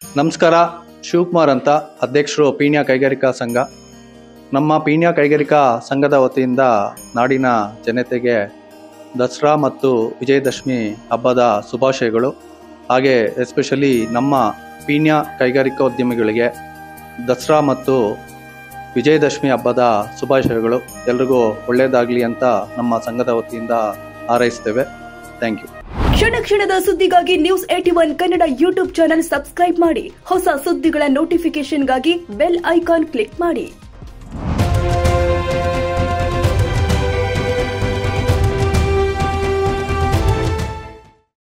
ನಮಸ್ಕಾರ ಶಿವಕುಮಾರ್ ಅಂತ ಅಧ್ಯಕ್ಷರು ಪೀಣ್ಯ ಕೈಗಾರಿಕಾ ಸಂಘ ನಮ್ಮ ಪೀಣ್ಯ ಕೈಗಾರಿಕಾ ಸಂಘದ ವತಿಯಿಂದ ನಾಡಿನ ಜನತೆಗೆ ದಸರಾ ಮತ್ತು ವಿಜಯದಶಮಿ ಹಬ್ಬದ ಶುಭಾಶಯಗಳು ಹಾಗೆ ಎಸ್ಪೆಷಲಿ ನಮ್ಮ ಪೀಣ್ಯ ಕೈಗಾರಿಕೋದ್ಯಮಿಗಳಿಗೆ ದಸರಾ ಮತ್ತು ವಿಜಯದಶಮಿ ಹಬ್ಬದ ಶುಭಾಶಯಗಳು ಎಲ್ರಿಗೂ ಒಳ್ಳೆಯದಾಗಲಿ ಅಂತ ನಮ್ಮ ಸಂಘದ ವತಿಯಿಂದ ಹಾರೈಸ್ತೇವೆ ಥ್ಯಾಂಕ್ ಯು ಕ್ಷಣ ಕ್ಷಣದ ಸುದ್ದಿಗಾಗಿ news at one Kannada YouTube channel subscribe ಮಾಡಿ ಹೊಸ ಸುದ್ದಿಗಳ ನೋಟಿಫಿಕೇಶನ್ಗಾಗಿ ಬೆಲ್ ಐಕಾನ್ ಕ್ಲಿಕ್ ಮಾಡಿ